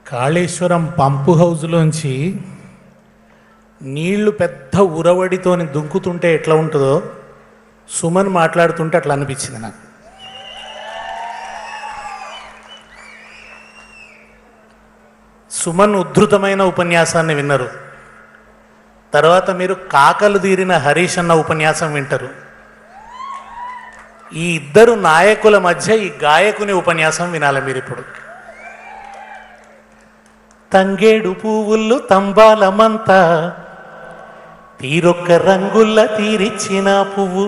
కాళేశ్వరం పంపు హౌజ్లోంచి నీళ్లు పెద్ద ఉరవడితోని దుంకుతుంటే ఎట్లా ఉంటుందో సుమన్ మాట్లాడుతుంటే అట్లా అనిపించింది నాకు సుమన్ ఉద్ధృతమైన ఉపన్యాసాన్ని విన్నారు తర్వాత మీరు కాకలు తీరిన హరీష్ అన్న ఉపన్యాసం వింటారు ఈ ఇద్దరు నాయకుల మధ్య ఈ గాయకుని ఉపన్యాసం వినాలి మీరు ఇప్పుడు తంగేడు పువ్వులు తంబాలమంతా తీరొక్క రంగుల్ల తీరిచ్చిన పువ్వు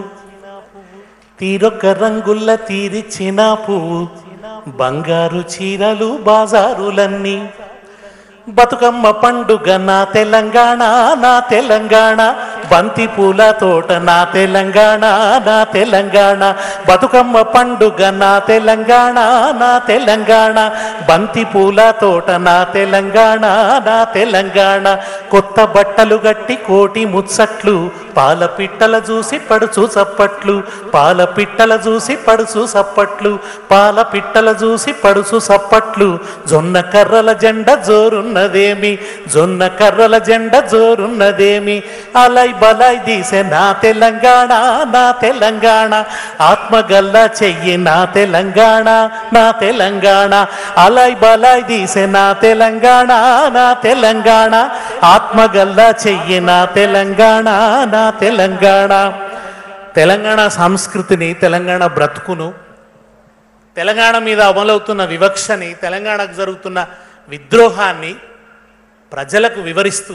తీరొక్క రంగుల్ల తీరిచ్చిన పువ్వు బంగారు చీరలు బాజారులన్నీ బతుకమ్మ పండుగ నా తెలంగాణ నా తెలంగాణ బంతి పూల తోట నా తెలంగాణ నా తెలంగాణ బతుకమ్మ పండుగ నా తెలంగాణ నా తెలంగాణ బంతి పూల తోట నా తెలంగాణ నా తెలంగాణ కొత్త బట్టలు గట్టి కోటి ముచ్చట్లు పాల పిట్టల చూసి పడుచు చప్పట్లు పాల పిట్టల చూసి పడుచు సప్పట్లు పాల పిట్టల చూసి పడుచు సప్పట్లు జొన్న కర్రల జెండ జోరున్నదేమి జొన్న కర్రల జెండ జోరున్నదేమి అలై బలై దీసే నా తెలంగాణ నా తెలంగాణ ఆత్మగల్ల చెయ్యి నా తెలంగాణ నా తెలంగాణ అలై బలై దీసే నా తెలంగాణ నా తెలంగాణ ఆత్మగల్ల చెయ్యి నా తెలంగాణ నా తెలంగాణ తెలంగాణ సంస్కృతిని తెలంగాణ బ్రతుకును తెలంగాణ మీద అమలవుతున్న వివక్షని తెలంగాణకు జరుగుతున్న విద్రోహాన్ని ప్రజలకు వివరిస్తూ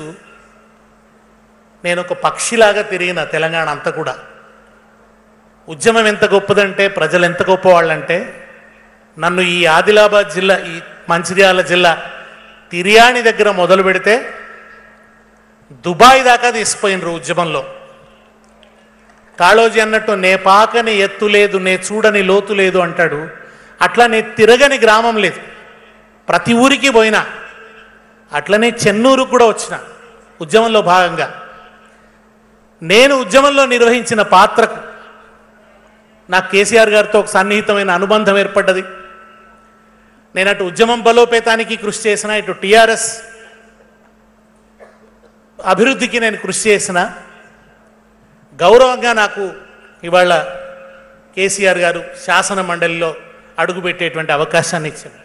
నేను ఒక పక్షిలాగా తిరిగిన తెలంగాణ అంతా కూడా ఉద్యమం ఎంత గొప్పదంటే ప్రజలు ఎంత గొప్పవాళ్ళంటే నన్ను ఈ ఆదిలాబాద్ జిల్లా ఈ మంచిర్యాల జిల్లా తిరియాణి దగ్గర మొదలు పెడితే దుబాయ్ దాకా తీసుకుపోయినరు ఉద్యమంలో కాళోజీ అన్నట్టు నే పాకని ఎత్తు లేదు నే చూడని లోతు లేదు అంటాడు అట్లా నే తిరగని గ్రామం లేదు ప్రతి ఊరికి పోయినా అట్లనే చెన్నూరుకు కూడా వచ్చిన ఉద్యమంలో భాగంగా నేను ఉద్యమంలో నిర్వహించిన పాత్రకు నాకు కేసీఆర్ గారితో ఒక సన్నిహితమైన అనుబంధం ఏర్పడ్డది నేను అటు ఉద్యమం బలోపేతానికి కృషి చేసిన ఇటు టిఆర్ఎస్ అభివృద్ధికి నేను కృషి చేసిన గౌరవంగా నాకు ఇవాళ కేసీఆర్ గారు శాసన మండలిలో అడుగుపెట్టేటువంటి అవకాశాన్ని ఇచ్చారు